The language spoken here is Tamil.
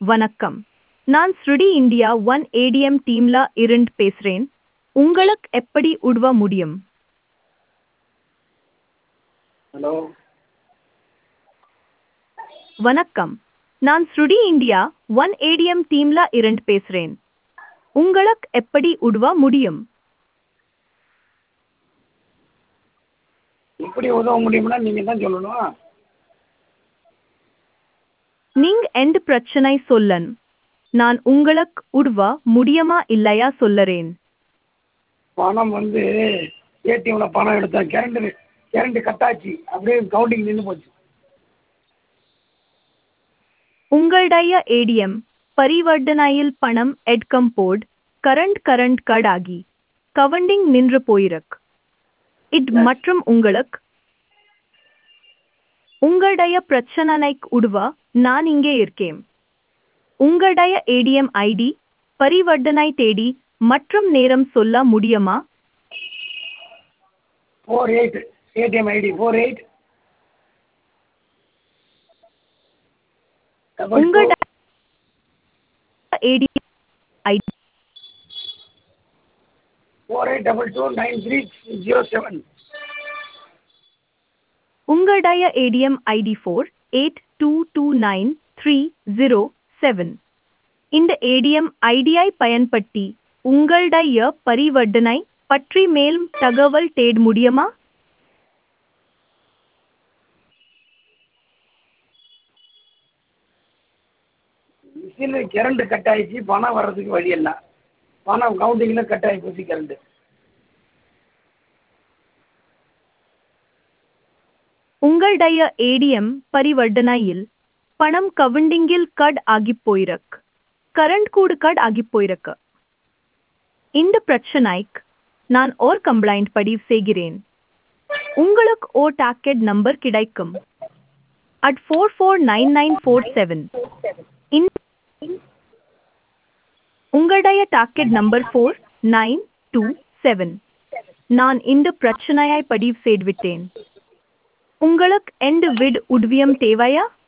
வணக்கம் நான் ஸ்ருடி இந்தியா ஒன் ஏடிஎம் டீம்ல இருந்து பேசுறேன் உங்களுக்கு எப்படி உதவ முடியும் ஹலோ வணக்கம் நான் ஸ்ருடி இந்தியா ஒன் ஏடிஎம் டீம்ல இருந்து பேசுறேன் உங்களுக்கு எப்படி உதவ முடியும் எப்படி உதவ முடியும்னா நீங்கள் தான் சொல்லணும் நீங்க எந்த பிரச்சனை சொல்லன் நான் உங்களுக்கு உதவ முடியுமா இல்லையா சொல்லறேன் பணம் வந்து ஏடிஎம்மில் பணம் எடுத்தேன் கரண்ட் கரண்ட் கட்டாச்சு அப்படியே கவுண்டிங் நின்று போச்சு உங்களுடைய ஏடிஎம் பரிவர்த்தனையில் பணம் எடுக்கும் போது கரண்ட் கரண்ட் கட் ஆகி கவண்டிங் நின்று போயிருக்கு இது மற்றும் உங்களுக்கு உங்களுடைய பிரச்சனைக்கு உதவ நான் இங்கே இருக்கேன் உங்களுடைய ஏடிஎம் ஐடி பரிவர்த்தனை தேடி மற்றும் நேரம் சொல்ல முடியுமா four eight ATM ID four eight உங்களுடைய ATM ID four eight double two nine three zero seven உங்களுடைய ATM ID four eight two two nine three zero seven இந்த ஏடிஎம் ஐடியை பயன்படுத்தி உங்களுடைய பரிவர்த்தனை பற்றி மேலும் தகவல் தேட முடியுமா மிஷினில் கரண்ட் கட் ஆயிடுச்சு பணம் வர்றதுக்கு வழி இல்லை பணம் கவுண்டிங்கில் கட் ஆகி போச்சு கரண்ட்டு உங்களுடைய ஏடிஎம் பரிவர்த்தனையில் பணம் கவுண்டிங்கில் கட் ஆகி போயிருக்கு கரண்ட் கூட கட் ஆகி போயிருக்கு இந்த பிரச்சனைக்கு நான் ஓர் கம்ப்ளைண்ட் பதிவு செய்கிறேன் உங்களுக்கு ஓ டாக்கெட் நம்பர் கிடைக்கும் at four four nine nine four seven உங்களுடைய docket number four nine two seven நான் இந்த பிரச்சனையை பதிவு செய்துவிட்டேன் உங்களுக்கு எந்த விட் உதவியம் தேவையா